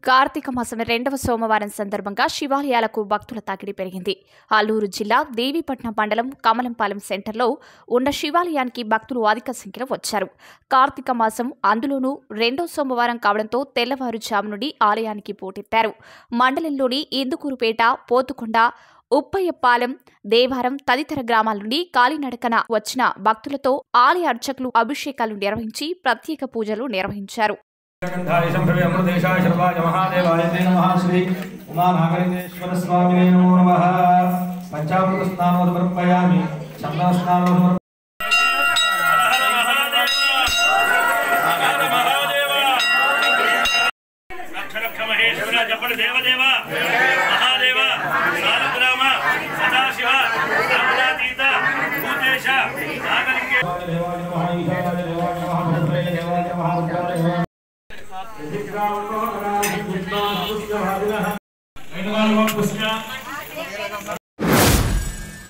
కార్తీక మాసం రెండవ సోమవారం సందర్భంగా శివాలయాలకు భక్తుల తాకిడి పెరిగింది అల్లూరు జిల్లా దేవీపట్నం మండలం కమలంపాలెం సెంటర్లో ఉన్న శివాలయానికి భక్తులు అధిక సంఖ్యలో వచ్చారు కార్తీక మాసం అందులోనూ రెండో సోమవారం కావడంతో తెల్లవారుజాము నుండి ఆలయానికి పోటెత్తారు మండలంలోని ఇందుకూరుపేట పోతుకొండ ఉప్పయ్యపాలెం దేవారం తదితర గ్రామాల నుండి కాలినడకన వచ్చిన భక్తులతో ఆలయ అర్చకులు అభిషేకాలు నిర్వహించి ప్రత్యేక పూజలు నిర్వహించారు గంధాయ సంభవే అమృతేశాయ శర్వాయ మహాదేవాయ తే నమః శ్రీ ఉమానాగరేశ్వర స్వామినే నమో నమః పంచామృత స్నానోదమర్పయామి చందన స్నానోదమర్పయామి లక్ష లక్ష మహేశ్వర చెప్పండి దేవదేవ మహాదేవ సారగ్రామ సదాశివ సర్వదాతీత భూతేశ నాగలింగే దేవాయ నమః ఈశాయ దేవాయ నమః భద్రే దేవాయ నమః రుద్రాయ నమః దిగ్రామో నమః పుష్పాన్ పుష్పవాదినః వేణుగానం పుష్ప